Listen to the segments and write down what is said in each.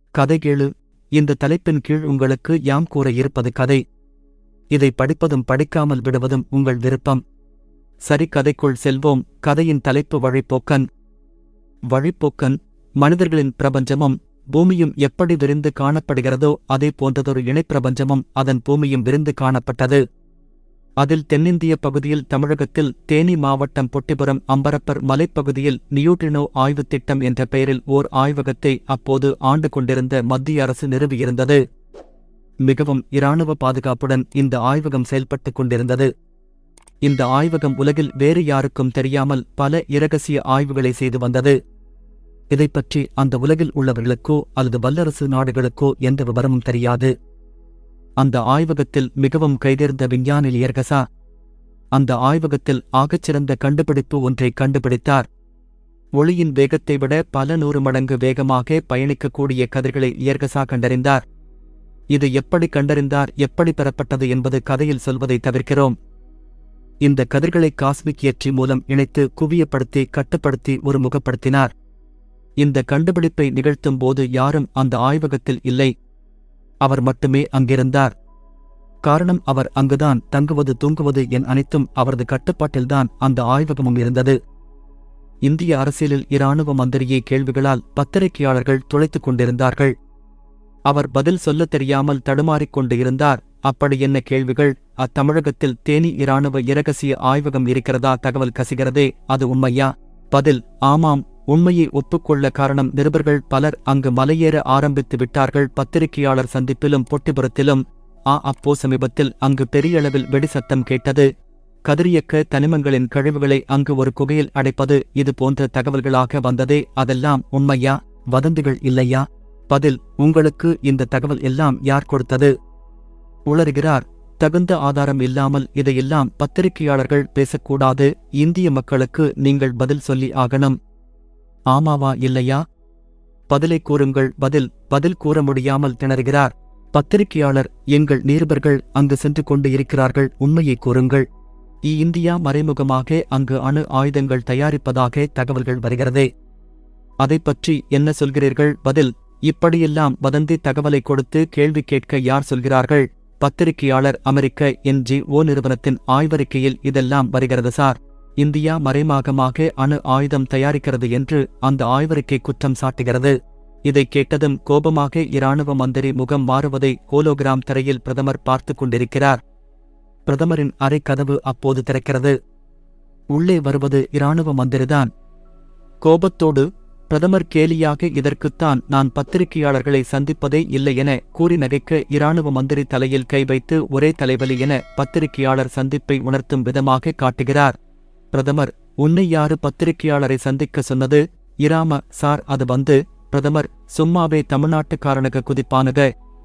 கதை கேளு இந்த தலைப்பின் கீழ் உங்களுக்கு யாம் கூற இருப்பது கதை இதை படிப்பதும் படிக்காமல் விடுவதும் உங்கள் விருப்பம் சரி கதைக்குள் செல்வோம் கதையின் தலைப்பு வழிப்போக்கன் வழிப்போக்கன் மனிதர்களின் பிரபஞ்சமும் பூமியும் எப்படி விரிந்து காணப்படுகிறதோ அதே போன்றதொரு இணைப்பிரபஞ்சமும் அதன் பூமியும் விரிந்து காணப்பட்டது அதில் தென்னிந்திய பகுதியில் தமிழகத்தில் தேனி மாவட்டம் பொட்டிபுரம் அம்பரப்பர் மலைப்பகுதியில் நியூட்ரினோ ஆய்வுத் திட்டம் என்ற பெயரில் ஓர் ஆய்வகத்தை அப்போது ஆண்டு கொண்டிருந்த மத்திய அரசு நிறுவியிருந்தது மிகவும் இராணுவ பாதுகாப்புடன் இந்த ஆய்வகம் செயல்பட்டுக் கொண்டிருந்தது இந்த ஆய்வகம் உலகில் வேறு யாருக்கும் தெரியாமல் பல இரகசிய ஆய்வுகளை செய்து வந்தது இதைப்பற்றி அந்த உலகில் உள்ளவர்களுக்கோ அல்லது வல்லரசு நாடுகளுக்கோ எந்த விவரமும் தெரியாது அந்த ஆய்வகத்தில் மிகவும் கைதேர்ந்த விஞ்ஞானி லியர்கசா அந்த ஆய்வகத்தில் ஆகச்சிறந்த கண்டுபிடிப்பு ஒன்றை கண்டுபிடித்தார் ஒளியின் வேகத்தை விட பல நூறு மடங்கு வேகமாக பயணிக்கக்கூடிய கதிர்களை லியர்கசா கண்டறிந்தார் இது எப்படி கண்டறிந்தார் எப்படி பெறப்பட்டது என்பது கதையில் சொல்வதை தவிர்க்கிறோம் இந்த கதிர்களை காஸ்மிக் ஏற்றி மூலம் இணைத்து குவியப்படுத்தி கட்டுப்படுத்தி ஒரு முகப்படுத்தினார் இந்த கண்டுபிடிப்பை நிகழ்த்தும் போது யாரும் அந்த ஆய்வகத்தில் இல்லை அவர் மட்டுமே அங்கிருந்தார் காரணம் அவர் அங்குதான் தங்குவது தூங்குவது என் அனைத்தும் அவரது கட்டுப்பாட்டில்தான் அந்த ஆய்வகமும் இருந்தது இந்திய அரசியலில் இராணுவ மந்திரியை கேள்விகளால் பத்திரிகையாளர்கள் துளைத்துக் கொண்டிருந்தார்கள் அவர் பதில் சொல்லத் தெரியாமல் தடுமாறிக் கொண்டு இருந்தார் அப்படி என்ன கேள்விகள் அத்தமிழகத்தில் தேனி இராணுவ இரகசிய ஆய்வகம் இருக்கிறதா தகவல் கசிகிறதே அது உண்மையா பதில் ஆமாம் உண்மையை ஒப்புக்கொள்ள காரணம் நிருபர்கள் பலர் அங்கு மலையேற ஆரம்பித்து விட்டார்கள் பத்திரிகையாளர் சந்திப்பிலும் பொட்டிபுரத்திலும் ஆ அப்போ சமீபத்தில் அங்கு பெரிய அளவில் வெடி சத்தம் கேட்டது கதிரியக்க தனிமங்களின் கழிவுகளை அங்கு ஒரு குகையில் அடைப்பது இது போன்ற தகவல்களாக வந்ததே அதெல்லாம் உண்மையா வதந்திகள் இல்லையா பதில் உங்களுக்கு இந்த தகவல் எல்லாம் யார் கொடுத்தது உளறுகிறார் தகுந்த ஆதாரம் இல்லாமல் இதையெல்லாம் பத்திரிகையாளர்கள் பேசக்கூடாது இந்திய மக்களுக்கு நீங்கள் பதில் சொல்லி ஆகணும் ஆமாவா இல்லையா பதிலை கூறுங்கள் பதில் பதில் கூற முடியாமல் திணறுகிறார் பத்திரிகையாளர் எங்கள் நீருபர்கள் அங்கு சென்று கொண்டு இருக்கிறார்கள் உண்மையை கூறுங்கள் இ இந்தியா மறைமுகமாக அங்கு அணு ஆயுதங்கள் தயாரிப்பதாக தகவல்கள் வருகிறதே அதைப் பற்றி என்ன சொல்கிறீர்கள் பதில் இப்படியெல்லாம் வதந்தி தகவலை கொடுத்து கேள்வி கேட்க யார் சொல்கிறார்கள் பத்திரிகையாளர் அமெரிக்க என்ஜிஓ நிறுவனத்தின் ஆய்வறிக்கையில் இதெல்லாம் வருகிறது சார் இந்தியா மறைமுகமாக அணு ஆயுதம் தயாரிக்கிறது என்று அந்த ஆய்வறிக்கை குற்றம் சாட்டுகிறது இதை கேட்டதும் கோபமாக இராணுவ மந்திரி முகம் மாறுவதை ஹோலோகிராம் திரையில் பிரதமர் பார்த்து கொண்டிருக்கிறார் பிரதமரின் அறை கதவு அப்போது திறக்கிறது உள்ளே வருவது இராணுவ மந்திரிதான் கோபத்தோடு பிரதமர் கேலியாக இதற்குத்தான் நான் பத்திரிகையாளர்களை சந்திப்பதே இல்லை என கூறி நகைக்க இராணுவ மந்திரி தலையில் கை வைத்து ஒரே தலைவலி என பத்திரிகையாளர் சந்திப்பை உணர்த்தும் விதமாக காட்டுகிறார் பிரதமர் உன்னை யாரு பத்திரிகையாளரை சந்திக்க சொன்னது இராம சார் அது வந்து பிரதமர் சும்மாவே தமிழ்நாட்டுக்காரனுக குதிப்பானுக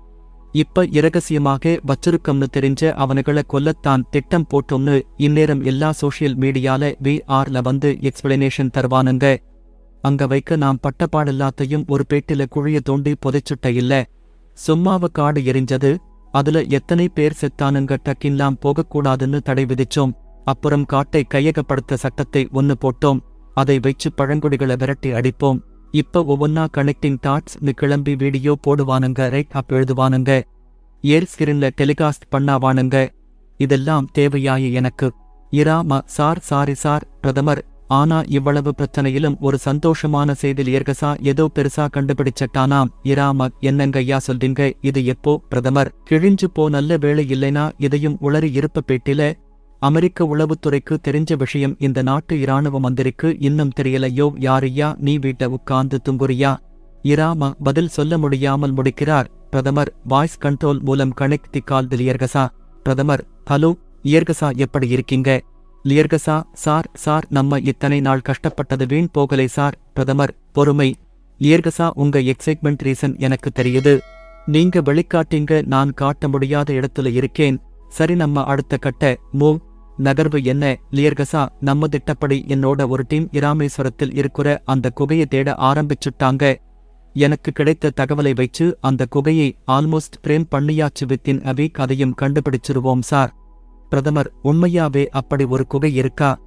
இப்ப இரகசியமாக வச்சிருக்கம்னு தெரிஞ்ச அவனுகளை கொல்லத்தான் திட்டம் போட்டோம்னு இந்நேரம் எல்லா சோஷியல் மீடியால வி ஆர்ல வந்து எக்ஸ்பிளனேஷன் தருவானுங்க அங்க வைக்க நாம் பட்டப்பாடெல்லாத்தையும் ஒரு பேட்டில குழிய தோண்டி புதைச்சுட்ட இல்ல சும்மாவ காடு எரிஞ்சது அதுல எத்தனை பேர் செத்தானுங்க டக்கின்லாம் போகக்கூடாதுன்னு தடை விதிச்சோம் அப்புறம் காட்டை கையகப்படுத்த சட்டத்தை ஒன்னு போட்டோம் அதை வைச்சு பழங்குடிகளை விரட்டி அடிப்போம் இப்ப ஒவ்வொன்னா கனெக்டிங் டாட்ஸ் கிளம்பி வீடியோ போடுவானுங்க ரைட் அப் எழுதுவானுங்க ஏர் ஸ்கிரீன்ல டெலிகாஸ்ட் பண்ணாவானுங்க இதெல்லாம் தேவையாய எனக்கு இராம சார் சாரி சார் பிரதமர் ஆனா இவ்வளவு பிரச்சனையிலும் ஒரு சந்தோஷமான செய்தி ஏர்கசா ஏதோ பெருசா கண்டுபிடிச்சட்டானாம் இராம என்னங்கய்யா சொல்றீங்க இது எப்போ பிரதமர் கிழிஞ்சு போ நல்ல வேலை இல்லைனா இதையும் உளறி இருப்ப பேட்டில அமெரிக்க உளவுத்துறைக்கு தெரிஞ்ச விஷயம் இந்த நாட்டு இராணுவ மந்திரிக்கு இன்னும் தெரியலையோ யாரையா நீ வீட்ட உட்கார்ந்து துங்குறியா இராம பதில் சொல்ல முடியாமல் முடிக்கிறார் பிரதமர் வாய்ஸ் கண்ட்ரோல் மூலம் கனெக்ட் தி கால் தி லியர்கசா பிரதமர் ஹலோ லியர்கசா எப்படி இருக்கீங்க லியர்கசா சார் சார் நம்ம இத்தனை நாள் கஷ்டப்பட்டது வீண் போகலை சார் பிரதமர் பொறுமை லியர்கசா உங்க எக்ஸைட்மெண்ட் ரீசன் எனக்கு தெரியுது நீங்க வெளிக்காட்டீங்க நான் காட்ட முடியாத இடத்துல இருக்கேன் சரி நம்ம அடுத்த கட்ட மூவ் நகர்வு என்ன லியர்கசா நம்ம திட்டப்படி என்னோட ஒரு டீம் இராமேஸ்வரத்தில் இருக்கிற அந்த குகையை தேட ஆரம்பிச்சுட்டாங்க எனக்கு கிடைத்த தகவலை வைச்சு அந்த குகையை ஆல்மோஸ்ட் பிரேம் பண்ணியாச்சு வித்தின் அ வீக் அதையும் கண்டுபிடிச்சிருவோம் சார் பிரதமர் உண்மையாவே அப்படி ஒரு குகை இருக்கா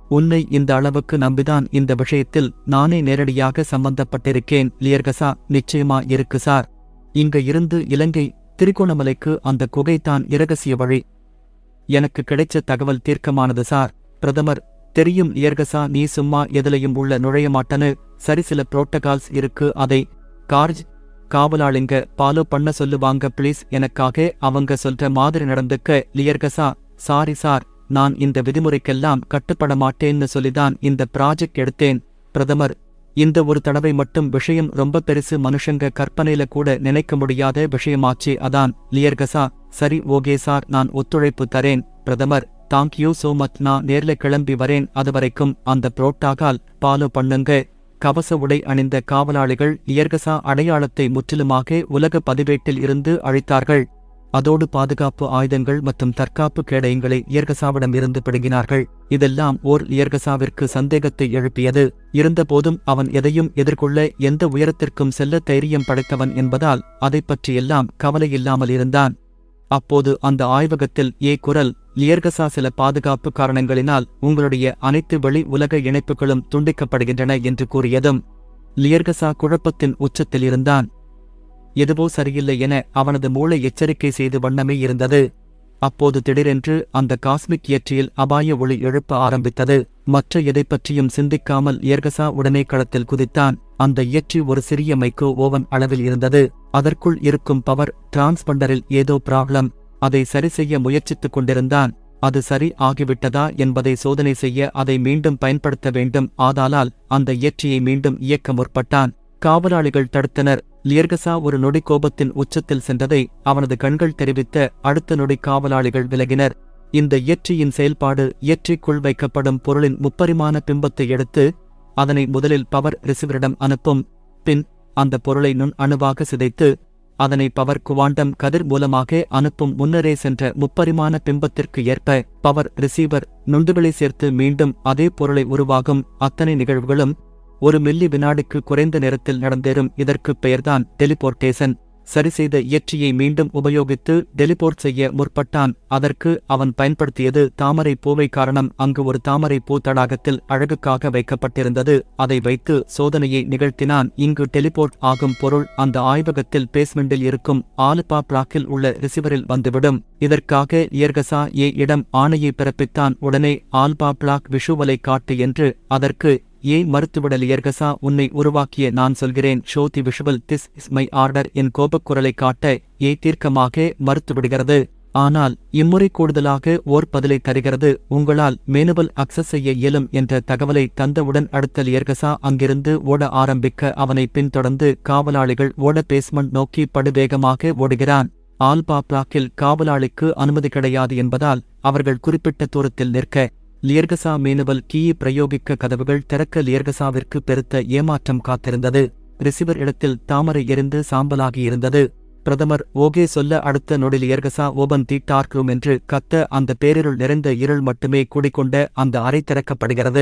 உன்னை இந்த அளவுக்கு நம்பிதான் இந்த விஷயத்தில் நானே நேரடியாக சம்பந்தப்பட்டிருக்கேன் லியர்கசா நிச்சயமா இருக்கு சார் இங்க இருந்து இலங்கை திருகோணமலைக்கு அந்த குகைதான் இரகசிய வழி எனக்கு கிடைச்ச தகவல் தீர்க்கமானது சார் பிரதமர் தெரியும் லியர்கசா நீ சும்மா எதுலயும் உள்ள நுழைய மாட்டனு சரி சில புரோட்டகால்ஸ் இருக்கு அதை கார்ஜ் காவலாளிங்க பாலோ பண்ண சொல்லுவாங்க ப்ளீஸ் எனக்காக அவங்க சொல்ற மாதிரி நடந்துக்க லியர்கசா சாரி சார் நான் இந்த விதிமுறைக்கெல்லாம் கட்டுப்பட மாட்டேன்னு சொல்லிதான் இந்த ப்ராஜெக்ட் எடுத்தேன் பிரதமர் இந்த ஒரு தடவை மட்டும் விஷயம் ரொம்ப பெருசு மனுஷங்க கற்பனையில கூட நினைக்க முடியாத விஷயமாச்சு அதான் லியர்கசா சரி ஓகே சார் நான் ஒத்துழைப்பு தரேன் பிரதமர் தேங்க்யூ சோ மச் நான் நேர்ல கிளம்பி வரேன் அதுவரைக்கும் அந்த புரோட்டாகால் பாலோ பண்ணுங்க கவச உடை அணிந்த காவலாளிகள் இயர்கசா அடையாளத்தை முற்றிலுமாக உலக பதிவேட்டில் இருந்து அழித்தார்கள் அதோடு பாதுகாப்பு ஆயுதங்கள் மற்றும் தற்காப்பு கேடயங்களை இயர்கசாவிடம் இருந்து பிடுங்கினார்கள் இதெல்லாம் ஓர் இயர்கசாவிற்கு சந்தேகத்தை எழுப்பியது இருந்தபோதும் அவன் எதையும் எதிர்கொள்ள எந்த உயரத்திற்கும் செல்ல தைரியம் படைத்தவன் என்பதால் அதைப் பற்றியெல்லாம் கவலையில்லாமல் இருந்தான் அப்போது அந்த ஆய்வகத்தில் ஏ குரல் லியர்கசா சில பாதுகாப்பு காரணங்களினால் உங்களுடைய அனைத்து வெளி உலக இணைப்புகளும் துண்டிக்கப்படுகின்றன என்று கூறியதும் லியர்கசா குழப்பத்தின் உச்சத்தில் இருந்தான் எதுவோ சரியில்லை என அவனது மூளை எச்சரிக்கை செய்து வண்ணமே இருந்தது அப்போது திடீரென்று அந்த காஸ்மிக் இயற்றியில் அபாய ஒளி எழுப்ப ஆரம்பித்தது மற்ற எதைப் பற்றியும் சிந்திக்காமல் இயர்கசா உடனே களத்தில் குதித்தான் அந்த இயற்றி ஒரு சிறிய மைக்ரோ ஓவன் அளவில் இருந்தது அதற்குள் இருக்கும் பவர் டிரான்ஸ்பண்டரில் ஏதோ ப்ராப்ளம் அதை சரி செய்ய முயற்சித்துக் கொண்டிருந்தான் அது சரி ஆகிவிட்டதா என்பதை சோதனை செய்ய அதை மீண்டும் பயன்படுத்த வேண்டும் ஆதாலால் அந்த இயற்றியை மீண்டும் இயக்க முற்பட்டான் காவலாளிகள் தடுத்தனர் லியர்கசா ஒரு நொடி கோபத்தின் உச்சத்தில் சென்றதை அவனது கண்கள் தெரிவித்த அடுத்த நொடி காவலாளிகள் விலகினர் இந்த இயற்றியின் செயல்பாடு இயற்றிக்குள் வைக்கப்படும் பொருளின் முப்பரிமாண பிம்பத்தை எடுத்து அதனை முதலில் பவர் ரிசீவரிடம் அனுப்பும் பின் அந்த பொருளை நுண் அணுவாக சிதைத்து அதனை பவர் குவாண்டம் கதிர் மூலமாக அனுப்பும் முன்னரே சென்ற முப்பரிமாண பிம்பத்திற்கு ஏற்ப பவர் ரிசீவர் நுண்டுகளை சேர்த்து மீண்டும் அதே பொருளை உருவாகும் அத்தனை நிகழ்வுகளும் ஒரு மில்லி வினாடிக்கு குறைந்த நேரத்தில் நடந்தேறும் இதற்குப் பெயர்தான் டெலிபோர்டேஷன் சரிசெய்த இயற்றியை மீண்டும் உபயோகித்து டெலிபோர்ட் செய்ய முற்பட்டான் அதற்கு அவன் பயன்படுத்தியது தாமரை பூவை காரணம் அங்கு ஒரு தாமரை பூ தடாகத்தில் அழகுக்காக வைக்கப்பட்டிருந்தது அதை வைத்து சோதனையை நிகழ்த்தினான் இங்கு டெலிபோர்ட் ஆகும் பொருள் அந்த ஆய்வகத்தில் பேஸ்மெண்டில் இருக்கும் ஆலுபா பிளாக்கில் உள்ள ரிசீவரில் வந்துவிடும் இதற்காக இயர்கசா ஏ இடம் ஆணையை பிறப்பித்தான் உடனே ஆல்பா பிளாக் விஷுவலை காட்டு என்று அதற்கு ஏ மறுத்துவிடல் இயர்கசா உன்னை உருவாக்கிய நான் சொல்கிறேன் show the visual this is my order என் கோபக்குரலை காட்ட ஏ தீர்க்கமாக மறுத்துவிடுகிறது ஆனால் இம்முறை கூடுதலாக ஓர் பதிலை தருகிறது உங்களால் மேனுவல் அக்சஸ் செய்ய இயலும் என்ற தகவலை தந்தவுடன் அடுத்த லியர்கசா அங்கிருந்து ஓட ஆரம்பிக்க அவனை பின்தொடர்ந்து காவலாளிகள் ஓட பேஸ்மெண்ட் நோக்கி படுவேகமாக ஓடுகிறான் ஆல்பா பிளாக்கில் காவலாளிக்கு அனுமதி கிடையாது என்பதால் அவர்கள் குறிப்பிட்ட தூரத்தில் நிற்க லியர்கசா மேனுவல் கீயை பிரயோகிக்க கதவுகள் திறக்க லியர்கசாவிற்கு பெருத்த ஏமாற்றம் காத்திருந்தது ரிசீவர் இடத்தில் தாமரை எரிந்து சாம்பலாகி இருந்தது பிரதமர் ஓகே சொல்ல அடுத்த நொடி லியர்கசா ஓபன் தி டார்க் ரூம் என்று கத்த அந்த பேரிருள் நிறைந்த இருள் மட்டுமே கூடிக்கொண்ட அந்த அறை திறக்கப்படுகிறது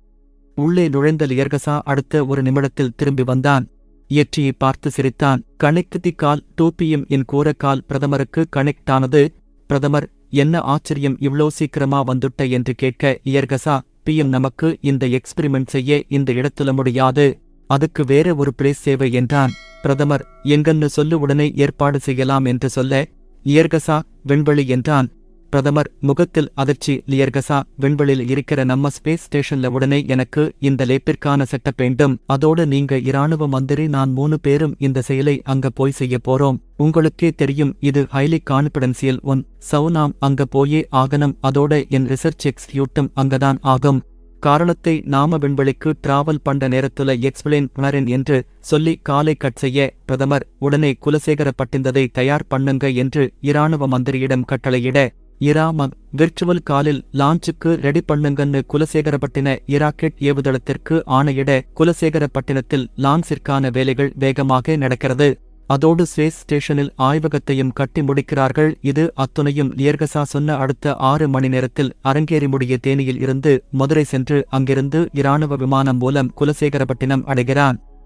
உள்ளே நுழைந்த லியர்கசா அடுத்த ஒரு நிமிடத்தில் திரும்பி வந்தான் இயற்றியை பார்த்து சிரித்தான் கனெக்ட் தி கால் டூபியும் என் கூறக்கால் பிரதமருக்கு கனெக்ட் ஆனது பிரதமர் என்ன ஆச்சரியம் இவ்ளோ சீக்கிரமா வந்துட்ட என்று கேட்க இயர்கசா பிஎம் நமக்கு இந்த எக்ஸ்பிரிமெண்ட் செய்ய இந்த இடத்துல முடியாது அதுக்கு வேற ஒரு பிளேஸ் சேவை என்றான் பிரதமர் எங்கன்னு சொல்லு உடனே ஏற்பாடு செய்யலாம் என்று சொல்ல இயர்கசா விண்வெளி என்றான் பிரதமர் முகத்தில் அதிர்ச்சி லியர்கசா விண்வெளியில் இருக்கிற நம்ம ஸ்பேஸ் ஸ்டேஷன்ல உடனே எனக்கு இந்த லேப்பிற்கான செட்டப் வேண்டும் அதோடு நீங்க இராணுவ மந்திரி நான் மூணு பேரும் இந்த செயலை அங்க போய் செய்ய போறோம் உங்களுக்கே தெரியும் இது ஹைலி கான்பிடன்சியல் ஒன் சௌ நாம் அங்க போயே ஆகணும் அதோட என் ரிசர்ச் எக்ஸ்கியூட்டும் அங்கதான் ஆகும் காரணத்தை நாம விண்வெளிக்கு டிராவல் பண்ற நேரத்துல எக்ஸ்பிளைன் பண்ணறேன் என்று சொல்லி காலை கட் செய்ய பிரதமர் உடனே குலசேகர பட்டிந்ததை தயார் பண்ணுங்க என்று இராணுவ மந்திரியிடம் கட்டளையிட இராம விர்ச்சுவல் காலில் லான்ச்சுக்கு ரெடி பண்ணுங்கன்னு குலசேகரப்பட்டின இராக்கெட் ஏவுதளத்திற்கு ஆணையிட குலசேகரப்பட்டினத்தில் லான்ஸிற்கான வேலைகள் வேகமாக நடக்கிறது அதோடு ஸ்பேஸ் ஸ்டேஷனில் ஆய்வகத்தையும் கட்டி முடிக்கிறார்கள் இது அத்துணையும் லியர்கசா சொன்ன அடுத்த ஆறு மணி நேரத்தில் அரங்கேறி முடிய தேனியில் இருந்து மதுரை சென்று அங்கிருந்து இராணுவ விமானம் மூலம் குலசேகரப்பட்டினம் அடைகிறான்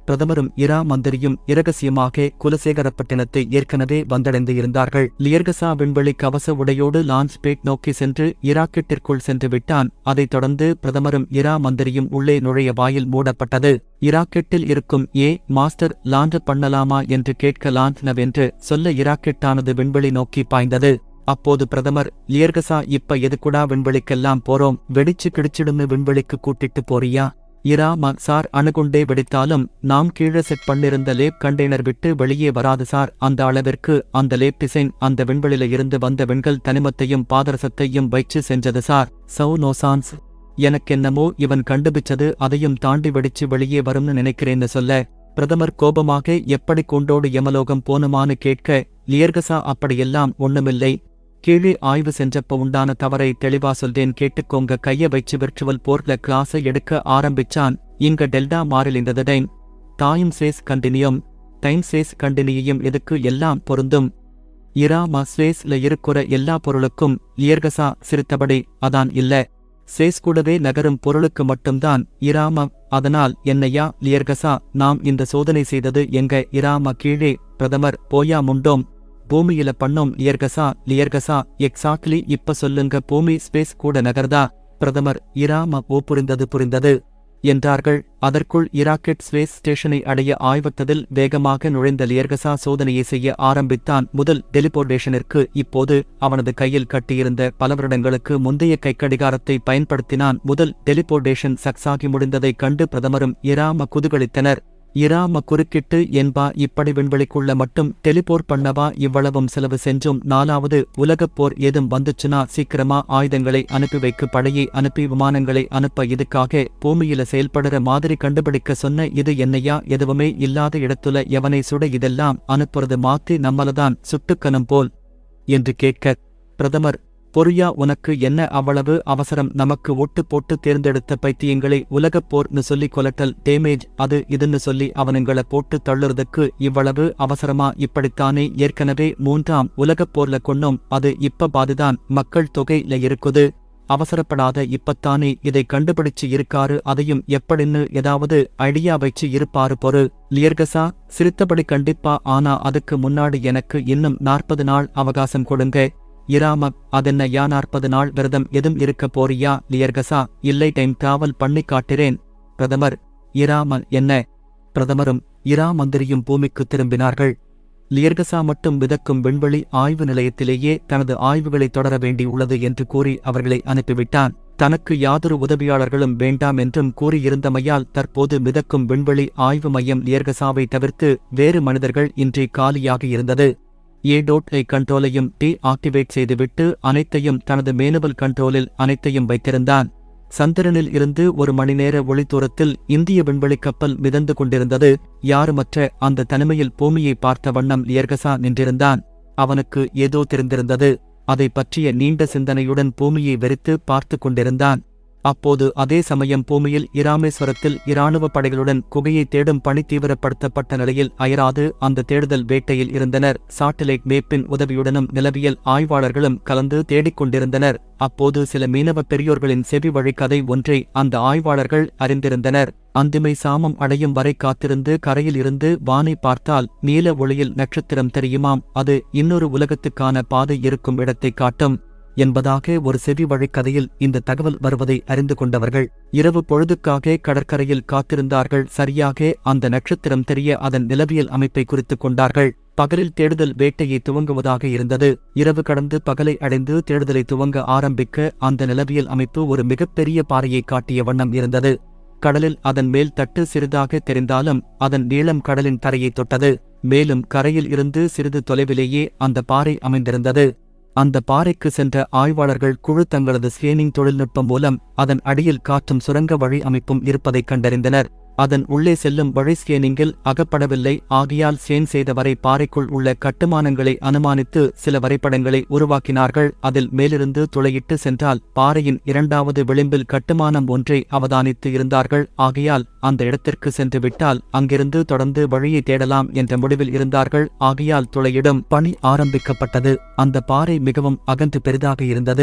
பிரதமரும் இரா மந்திரியும் இரகசியமாக குலசேகரப்பட்டினத்தை ஏற்கனவே வந்தடைந்து இருந்தார்கள் லியர்கசா விண்வெளி கவச உடையோடு லான்ச் பேட் நோக்கி சென்று இராக்கெட்டிற்குள் சென்று விட்டான் அதைத் தொடர்ந்து பிரதமரும் இரா மந்திரியும் உள்ளே நுழைய வாயில் மூடப்பட்டது இராக்கெட்டில் இருக்கும் ஏ மாஸ்டர் லாண்ட் பண்ணலாமா என்று கேட்க லாண்ட்னவென்று சொல்ல இராக்கெட்டானது விண்வெளி நோக்கி பாய்ந்தது அப்போது பிரதமர் லியர்கசா இப்ப எதுக்குடா விண்வெளிக்கெல்லாம் போறோம் வெடிச்சு கிடிச்சிடுன்னு விண்வெளிக்கு கூட்டிட்டு போறியா இரா ம சார் அணுகுண்டே வெடித்தாலும் நாம் கீழே செட் பண்ணிருந்த லேப் கண்டெய்னர் விட்டு வெளியே வராது சார் அந்த அளவிற்கு அந்த லேப் டிசைன் அந்த விண்வெளியில இருந்து வந்த விண்கல் தனிமத்தையும் பாதரசத்தையும் வைச்சு செஞ்சது சார் சௌ நோசான்ஸ் எனக்கென்னமோ இவன் கண்டுபிச்சது அதையும் தாண்டி வெடிச்சு வெளியே வரும்னு நினைக்கிறேன்னு சொல்ல பிரதமர் கோபமாக எப்படி கொண்டோடு யமலோகம் போனுமான்னு கேட்க லியர்கசா அப்படியெல்லாம் ஒண்ணுமில்லை கீழே ஆய்வு செஞ்சப்ப உண்டான தவறை தெளிவா சொல்றேன் கேட்டுக்கோங்க கைய வச்சு விர்ச்சுவல் போர்ட்ல கிளாஸை எடுக்க ஆரம்பிச்சான் இங்க டெல்டா மாறில் இந்த time time chase continuum time chase கண்டினியூயும் எதுக்கு எல்லாம் பொருந்தும் இராம ஸ்வேஸ்ல இருக்கிற எல்லா பொருளுக்கும் லியர்கசா சிரித்தபடி அதான் இல்ல சேஸ் கூடவே நகரும் பொருளுக்கு மட்டும்தான் இராம அதனால் என்னையா லியர்கசா நாம் இந்த சோதனை செய்தது எங்க இராம கீழே பிரதமர் போயா முண்டோம் பூமியில பண்ணோம் லியர்கசா லியர்கசா எக்ஸாக்ட்லி இப்ப சொல்லுங்க பூமி ஸ்பேஸ் கூட நகர்தா பிரதமர் இராம ஓ புரிந்தது புரிந்தது என்றார்கள் அதற்குள் இராக்கெட் ஸ்பேஸ் ஸ்டேஷனை அடைய ஆய்வகத்தில் வேகமாக நுழைந்த லியர்கசா சோதனையை செய்ய ஆரம்பித்தான் முதல் டெலிபோர்டேஷனிற்கு இப்போது அவனது கையில் கட்டியிருந்த பல வருடங்களுக்கு முந்தைய கைக்கடிகாரத்தை பயன்படுத்தினான் முதல் டெலிபோர்டேஷன் சக்ஸாகி முடிந்ததைக் கண்டு பிரதமரும் இராம குதுகலித்தனர் இராம குறுக்கிட்டு என்பா இப்படி விண்வெளிக்குள்ள மட்டும் டெலிபோர் பண்ணவா இவ்வளவும் செலவு செஞ்சும் நாலாவது உலகப் போர் ஏதும் வந்துச்சுனா சீக்கிரமா ஆயுதங்களை அனுப்பி வைக்கு படையை அனுப்பி விமானங்களை அனுப்ப இதுக்காக பூமியில செயல்படுற மாதிரி கண்டுபிடிக்க சொன்ன இது என்னையா எதுவுமே இல்லாத இடத்துல எவனை சுட இதெல்லாம் அனுப்புறது மாத்தி நம்மளதான் சுட்டுக்கணும் போல் என்று கேட்க பிரதமர் பொறியா உனக்கு என்ன அவ்வளவு அவசரம் நமக்கு ஒட்டு போட்டு தேர்ந்தெடுத்த பைத்தியங்களை உலகப் போர்னு சொல்லி கொலட்டல் டேமேஜ் அது இதுன்னு சொல்லி அவனுங்கள போட்டு தள்ளுறதுக்கு இவ்வளவு அவசரமா இப்படித்தானே ஏற்கனவே மூன்றாம் உலகப் போர்ல கொன்னோம் அது இப்ப பாதுதான் மக்கள் தொகையில இருக்குது அவசரப்படாத இப்பத்தானே இதை கண்டுபிடிச்சு இருக்காரு அதையும் எப்படின்னு ஏதாவது ஐடியா வச்சு இருப்பாரு பொறு லியர்கசா சிரித்தபடி கண்டிப்பா ஆனா அதுக்கு முன்னாடி எனக்கு இன்னும் நாற்பது நாள் அவகாசம் கொடுங்க இராம அதென்ன யா நாற்பது நாள் விரதம் எதும் இருக்க போறியா லியர்கசா இல்லை டைம் டிராவல் பண்ணி காட்டுறேன் பிரதமர் இராம என்ன பிரதமரும் இரா மந்திரியும் பூமிக்கு திரும்பினார்கள் லியர்கசா மட்டும் விதக்கும் விண்வெளி ஆய்வு நிலையத்திலேயே தனது ஆய்வுகளை தொடர வேண்டியுள்ளது என்று கூறி அவர்களை அனுப்பிவிட்டான் தனக்கு யாதொரு உதவியாளர்களும் வேண்டாம் என்றும் கூறியிருந்தமையால் தற்போது மிதக்கும் விண்வெளி ஆய்வு மையம் லியர்கசாவை தவிர்த்து வேறு மனிதர்கள் இன்றி காலியாக இருந்தது ஏ டோட் ஐ கண்ட்ரோலையும் டி ஆக்டிவேட் செய்துவிட்டு அனைத்தையும் தனது மேனுவல் கண்ட்ரோலில் அனைத்தையும் வைத்திருந்தான் சந்திரனில் இருந்து ஒரு மணி நேர ஒளித்தூரத்தில் இந்திய விண்வெளிக் கப்பல் மிதந்து கொண்டிருந்தது யாருமற்ற அந்த தனிமையில் பூமியை பார்த்த வண்ணம் லியர்கசா நின்றிருந்தான் அவனுக்கு ஏதோ தெரிந்திருந்தது அதை பற்றிய நீண்ட சிந்தனையுடன் பூமியை வெறித்து பார்த்து கொண்டிருந்தான் அப்போது அதே சமயம் பூமியில் இராமேஸ்வரத்தில் இராணுவ படைகளுடன் குகையை தேடும் பணி தீவிரப்படுத்தப்பட்ட நிலையில் அயராது அந்த தேடுதல் வேட்டையில் இருந்தனர் சாட்டிலைட் மேப்பின் உதவியுடனும் நிலவியல் ஆய்வாளர்களும் கலந்து தேடிக் கொண்டிருந்தனர் அப்போது சில மீனவ பெரியோர்களின் செவி வழி கதை ஒன்றை அந்த ஆய்வாளர்கள் அறிந்திருந்தனர் அந்திமை சாமம் அடையும் வரை காத்திருந்து கரையில் இருந்து வானை பார்த்தால் நீல ஒளியில் நட்சத்திரம் தெரியுமாம் அது இன்னொரு உலகத்துக்கான பாதை இருக்கும் இடத்தை காட்டும் என்பதாக ஒரு செவி வழிக் கதையில் இந்த தகவல் வருவதை அறிந்து கொண்டவர்கள் இரவு பொழுதுக்காக கடற்கரையில் காத்திருந்தார்கள் சரியாக அந்த நட்சத்திரம் தெரிய அதன் நிலவியல் அமைப்பை குறித்துக் கொண்டார்கள் பகலில் தேடுதல் வேட்டையை துவங்குவதாக இருந்தது இரவு கடந்து பகலை அடைந்து தேடுதலை துவங்க ஆரம்பிக்க அந்த நிலவியல் அமைப்பு ஒரு மிகப்பெரிய பாறையை காட்டிய வண்ணம் இருந்தது கடலில் அதன் மேல் தட்டு சிறிதாக தெரிந்தாலும் அதன் நீளம் கடலின் தரையை தொட்டது மேலும் கரையில் இருந்து சிறிது தொலைவிலேயே அந்த பாறை அமைந்திருந்தது அந்த பாறைக்கு சென்ற ஆய்வாளர்கள் குழு தங்களது ஸ்கேனிங் தொழில்நுட்பம் மூலம் அதன் அடியில் காற்றும் சுரங்க வழி அமைப்பும் இருப்பதைக் கண்டறிந்தனர் அதன் உள்ளே செல்லும் வழி ஸ்கேனிங்கில் அகப்படவில்லை ஆகையால் ஸ்கேன் செய்த வரை பாறைக்குள் உள்ள கட்டுமானங்களை அனுமானித்து சில வரைபடங்களை உருவாக்கினார்கள் அதில் மேலிருந்து துளையிட்டு சென்றால் பாறையின் இரண்டாவது விளிம்பில் கட்டுமானம் ஒன்றை அவதானித்து இருந்தார்கள் ஆகையால் அந்த இடத்திற்கு சென்று விட்டால் அங்கிருந்து தொடர்ந்து வழியை தேடலாம் என்ற முடிவில் இருந்தார்கள் ஆகையால் துளையிடும் பணி ஆரம்பிக்கப்பட்டது அந்த பாறை மிகவும் அகன்று பெரிதாக இருந்தது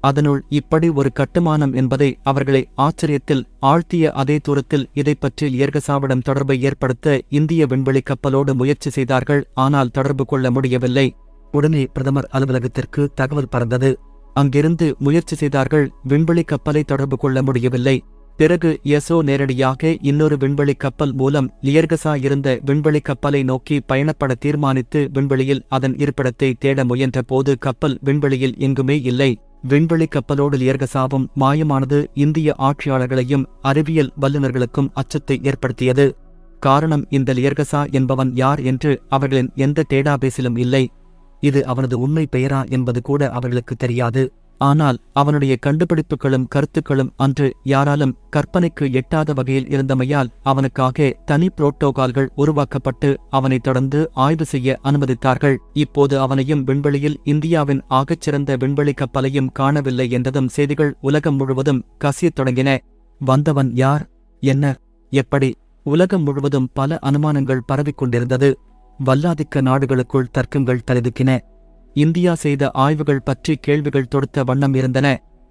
அதனுள் இப்படி ஒரு கட்டுமானம் என்பதை அவர்களை ஆச்சரியத்தில் ஆழ்த்திய அதே தூரத்தில் இதைப் பற்றி லியர்கசாவிடம் தொடர்பை ஏற்படுத்த இந்திய விண்வெளி கப்பலோடு முயற்சி செய்தார்கள் ஆனால் தொடர்பு கொள்ள முடியவில்லை உடனே பிரதமர் அலுவலகத்திற்கு தகவல் பறந்தது அங்கிருந்து முயற்சி செய்தார்கள் விண்வெளி கப்பலை தொடர்பு கொள்ள முடியவில்லை பிறகு எசோ நேரடியாக இன்னொரு விண்வெளி கப்பல் மூலம் லியர்கசா இருந்த விண்வெளி கப்பலை நோக்கி பயணப்பட தீர்மானித்து விண்வெளியில் அதன் இருப்பிடத்தை தேட முயன்ற போது கப்பல் விண்வெளியில் எங்குமே இல்லை விண்வெளி கப்பலோடு லியர்கசாவும் மாயமானது இந்திய ஆட்சியாளர்களையும் அறிவியல் வல்லுநர்களுக்கும் அச்சத்தை ஏற்படுத்தியது காரணம் இந்த லியர்கசா என்பவன் யார் என்று அவர்களின் எந்த டேட்டாபேஸிலும் இல்லை இது அவனது உண்மை பெயரா என்பது கூட அவர்களுக்கு தெரியாது ஆனால் அவனுடைய கண்டுபிடிப்புகளும் கருத்துக்களும் அன்று யாராலும் கற்பனைக்கு எட்டாத வகையில் இருந்தமையால் அவனுக்காக தனி புரோட்டோகால்கள் உருவாக்கப்பட்டு அவனைத் தொடர்ந்து ஆய்வு செய்ய அனுமதித்தார்கள் இப்போது அவனையும் விண்வெளியில் இந்தியாவின் ஆகச்சிறந்த விண்வெளி கப்பலையும் காணவில்லை என்றதும் செய்திகள் உலகம் முழுவதும் கசியத் தொடங்கின வந்தவன் யார் என்ன எப்படி உலகம் முழுவதும் பல அனுமானங்கள் பரவிக் கொண்டிருந்தது வல்லாதிக்க நாடுகளுக்குள் தர்க்கங்கள் தலைதுக்கின இந்தியா செய்த ஆய்வுகள் பற்றி கேள்விகள் தொடுத்த வண்ணம் இருந்தன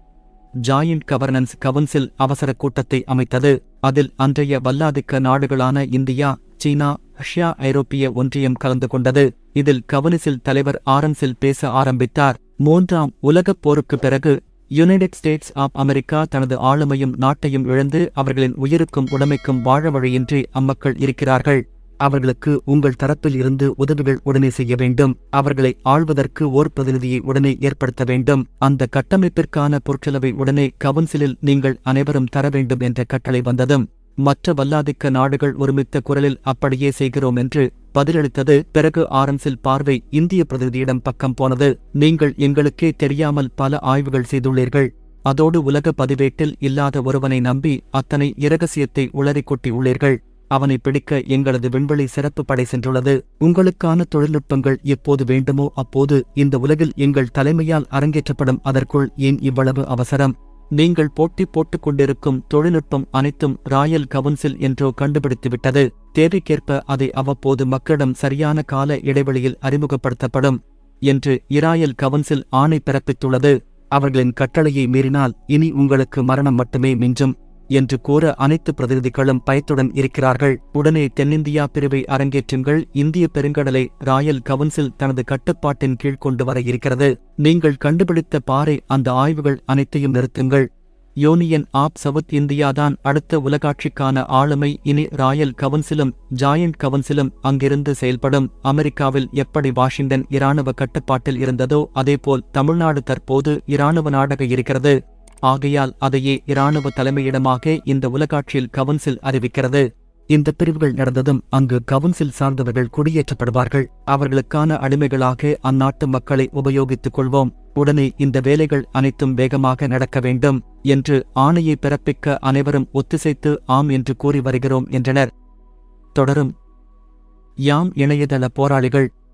ஜாயிண்ட் கவர்னன்ஸ் கவுன்சில் அவசர கூட்டத்தை அமைத்தது அதில் அன்றைய வல்லாதிக்க நாடுகளான இந்தியா சீனா ரஷ்யா ஐரோப்பிய ஒன்றியம் கலந்து கொண்டது இதில் கவுனிசில் தலைவர் ஆரன்சில் பேச ஆரம்பித்தார் மூன்றாம் உலகப் போருக்குப் பிறகு யுனைடெட் ஸ்டேட்ஸ் ஆப் அமெரிக்கா தனது ஆளுமையும் நாட்டையும் இழந்து அவர்களின் உயிருக்கும் உடைமைக்கும் வாழ வழியின்றி அம்மக்கள் இருக்கிறார்கள் அவர்களுக்கு உங்கள் தரப்பில் இருந்து உதவிகள் உடனே செய்ய வேண்டும் அவர்களை ஆள்வதற்கு ஓர் பிரதிநிதியை உடனே ஏற்படுத்த வேண்டும் அந்த கட்டமைப்பிற்கான பொருட்செலவை உடனே கவுன்சிலில் நீங்கள் அனைவரும் தர வேண்டும் என்ற கட்டளை வந்ததும் மற்ற வல்லாதிக்க நாடுகள் ஒருமித்த குரலில் அப்படியே செய்கிறோம் என்று பதிலளித்தது பிறகு ஆரன்சில் பார்வை இந்திய பிரதிநிதியிடம் பக்கம் போனது நீங்கள் எங்களுக்கே தெரியாமல் பல ஆய்வுகள் செய்துள்ளீர்கள் அதோடு உலக பதிவேட்டில் இல்லாத ஒருவனை நம்பி அத்தனை இரகசியத்தை உளறிக் கொட்டி உள்ளீர்கள் அவனை பிடிக்க எங்களது விண்வெளி சிறப்பு படை சென்றுள்ளது உங்களுக்கான தொழில்நுட்பங்கள் எப்போது வேண்டுமோ அப்போது இந்த உலகில் எங்கள் தலைமையால் அரங்கேற்றப்படும் அதற்குள் ஏன் இவ்வளவு அவசரம் நீங்கள் போட்டி போட்டுக் கொண்டிருக்கும் தொழில்நுட்பம் அனைத்தும் ராயல் கவுன்சில் என்றோ கண்டுபிடித்துவிட்டது தேவைக்கேற்ப அதை அவ்வப்போது மக்களிடம் சரியான கால இடைவெளியில் அறிமுகப்படுத்தப்படும் என்று இராயல் கவுன்சில் ஆணை பிறப்பித்துள்ளது அவர்களின் கட்டளையை மீறினால் இனி உங்களுக்கு மரணம் மட்டுமே மிஞ்சும் என்று கூற அனைத்து பிரதிநிதிகளும் பயத்துடன் இருக்கிறார்கள் உடனே தென்னிந்தியா பிரிவை அரங்கேற்றுங்கள் இந்திய பெருங்கடலை ராயல் கவுன்சில் தனது கட்டுப்பாட்டின் கீழ் கொண்டு வர இருக்கிறது நீங்கள் கண்டுபிடித்த பாறை அந்த ஆய்வுகள் அனைத்தையும் நிறுத்துங்கள் யூனியன் ஆப் சவுத் இந்தியாதான் அடுத்த உலகாட்சிக்கான ஆளுமை இனி ராயல் கவுன்சிலும் ஜாயண்ட் கவுன்சிலும் அங்கிருந்து செயல்படும் அமெரிக்காவில் எப்படி வாஷிங்டன் இராணுவ கட்டுப்பாட்டில் இருந்ததோ அதேபோல் தமிழ்நாடு தற்போது இராணுவ நாடக இருக்கிறது ஆகையால் அதையே இராணுவ தலைமையிடமாக இந்த உலகாட்சியில் கவுன்சில் அறிவிக்கிறது இந்த பிரிவுகள் நடந்ததும் அங்கு கவுன்சில் சார்ந்தவர்கள் குடியேற்றப்படுவார்கள் அவர்களுக்கான அடிமைகளாக அந்நாட்டு மக்களை உபயோகித்துக் கொள்வோம் உடனே இந்த வேலைகள் அனைத்தும் வேகமாக நடக்க வேண்டும் என்று ஆணையை பிறப்பிக்க அனைவரும் ஒத்திசைத்து ஆம் என்று கூறி வருகிறோம் என்றனர் தொடரும் யாம் இணையதள போராளிகள்